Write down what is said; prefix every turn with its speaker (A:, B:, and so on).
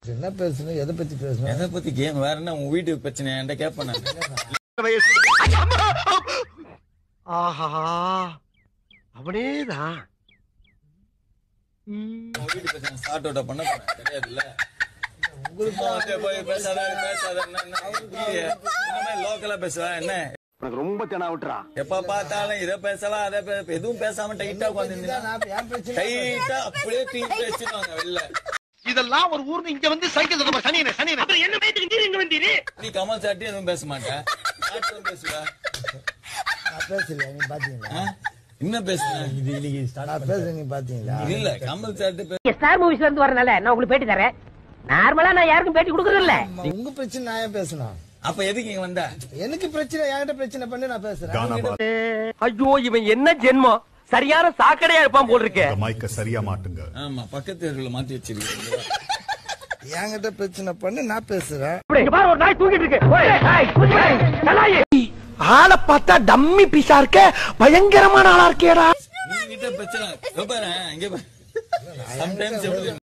A: என்ன பேசணும் எதை பத்தி பேசணும்
B: எதை பத்தி கேம் வேற என்ன உன் வீட்டு பிரச்சனை என்கிட்ட கேட்பேன் நான்
C: ஆஹா அவனேதான்
B: உன் வீட்டு பிரச்சனை ஸ்டார்ட் அவுட் பண்ண போறேன் தெரியாதுல்ல உங்களுக்கு போய் பேசாத பேசாத என்ன என்ன புரியலையே. இந்த மாதிரி லோக்கலா பேசுவேன் என்ன
C: உனக்கு ரொம்ப தெனா விட்டுறா
B: எப்ப பார்த்தாலும் இதை பேசலாம் அதை பே- எதுவும் பேசாம டைட்டா உட்காந்துருந்தீங்கன்னா
A: நான் என் பிரச்சனை
B: டைட்டா அப்படியே தூக்கி வச்சிருவாங்க வெளில
C: இதெல்லாம் ஒரு ஊர்னு இங்க வந்து சைக்கிள் சொல்ல சனியனே சனியனே அப்புறம் என்ன பயத்துக்கு நீ இங்க வந்தீரு
B: நீ கமல் சாட்டி எதுவும் பேச மாட்டேன் சாப்பிட்டு பேசுவ
A: நான் பேசல நீ பாத்தீங்களா
B: ஆ? என்ன பேசுறேன்
A: நான் பேசுறேன் நீ பாத்தீங்களா
B: இல்ல கமல் சாட்டு பே-
D: ஸ்டார் மூவிஸ்ல இருந்து வரனால நான் உங்களுக்கு பேட்டி தரேன் நார்மலா நான் யாருக்கும் பேட்டி கொடுக்கறது இல்ல
A: உங்க பிரச்சனை நான் ஏன் பேசணும்
B: அப்ப எதுக்கு இங்க வந்த
A: எனக்கு பிரச்சனை என்கிட்ட பிரச்சனை பண்ணி நான் பேசுறேன்
E: ஐயோ இவன் என்ன ஜென்மம் சரியான சாக்கடையா இருப்பான் போல் இருக்கே
F: மைக்க சரியா மாட்டுங்க
B: ஆமா பக்கத்து தெருவுல மாத்தி வச்சிருக்கீங்க
A: என்கிட்ட பிரச்சனை பண்ணி நான் பேசுறேன்
E: இங்க பாரு ஒரு நாய் தூங்கிட்டு இருக்கு ஓய், நாய், நாய், நாய். ஆளை பார்த்தா டம்மி பீஸா இருக்க பயங்கரமான ஆளா இருக்கேடா
B: நீ கிட்ட பிரச்சனை இதோ பாரு இங்க சம்டைம்ஸ் எப்படி